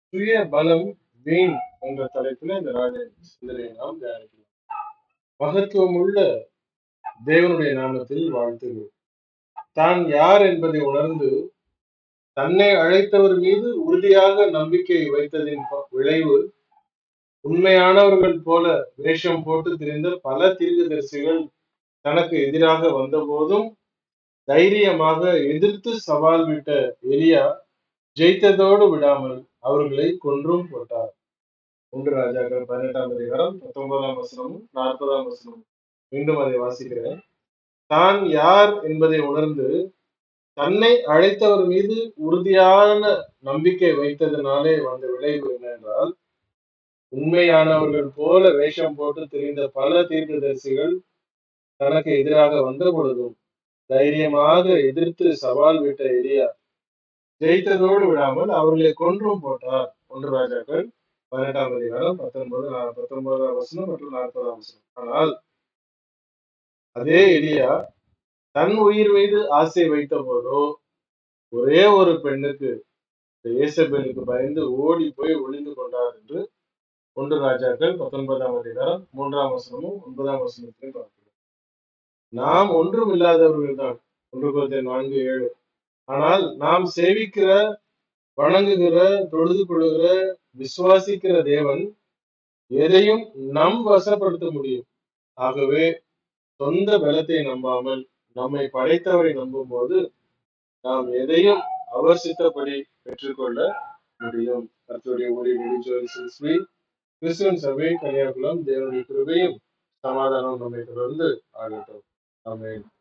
சுய பலம் வீண் என்ற தலைப்பில் இந்த நாளின் சிந்தனையை நாம் தியானிக்கலாம் மகத்துவம் உள்ள தேவனுடைய நாமத்தில் வாழ்த்துகிறோம் தான் யார் என்பதை உணர்ந்து தன்னை அழைத்தவர் மீது உறுதியாக நம்பிக்கை வைத்ததின் ப- விளைவு உண்மையானவர்கள் போல வேஷம் போட்டு திரிந்த பல தீர்க்கதரிசிகள் தனக்கு எதிராக வந்தபோதும் தைரியமாக எதிர்த்து சவால் விட்ட எலியா ஜெயித்ததோடு விடாமல் அவர்களை கொன்றும் போட்டார் ஒன்று ராஜாக்கள் பதினெட்டாம் அதிகாரம் பத்தொன்பதாம் வசனமும் நாற்பதாம் வசனமும் மீண்டும் அதை வாசிக்கிறேன் தான் யார் என்பதை உணர்ந்து தன்னை அழைத்தவர் மீது உறுதியான நம்பிக்கை வைத்ததினாலே வந்த விளைவு என்னவென்றால் உண்மையானவர்கள் போல வேஷம் போட்டு திரிந்த பல தீர்க்கதரிசிகள் தனக்கு எதிராக வந்த பொழுதும் தைரியமாக எதிர்த்து சவால் விட்ட எலியா ஜெயித்ததோடு விடாமல் அவர்களை கொன்றும் போட்டார் ஒன்று ராஜாக்கள் பதினெட்டாம் அதிகாரம் பத்தொன்பது நா- பத்தொன்பதாம் வசனம் மற்றும் நாற்பதாம் வசனம் ஆனால் அதே எலியா தன் உயிர் மீது ஆசை வைத்த போதோ ஒரே ஒரு பெண்ணுக்கு இந்த இயேசபேலுக்கு பயந்து ஓடி போய் ஒளிந்து கொண்டார் என்று ஒன்று ராஜாக்கள் பத்தொன்பதாம் அதிகாரம் மூன்றாம் வசனமும் ஒன்பதாம் வசனத்திலும் பார்க்கிறோம் நாம் ஒன்றும் இல்லாதவர்கள் தான் ஒன்று குழந்தை நான்கு ஏழு ஆனால் நாம் சேவிக்கிற வணங்குகிற தொழுது கொள்கிற விசுவாசிக்கிற தேவன் எதையும் நம் வசப்படுத்த முடியும் ஆகவே சொந்த பலத்தை நம்பாமல் நம்மை படைத்தவரை நம்பும் போது நாம் எதையும் அவர் சித்தப்படி பெற்றுக்கொள்ள முடியும் கர்த்தருடைய ஒளி வெளிச்சோரி கிறிஸ்துவன் சபை கன்னியாகுளம் தேவனுடைய கிருபையும் சமாதானம் நம்மை தொடர்ந்து ஆகட்டும் ஆமென்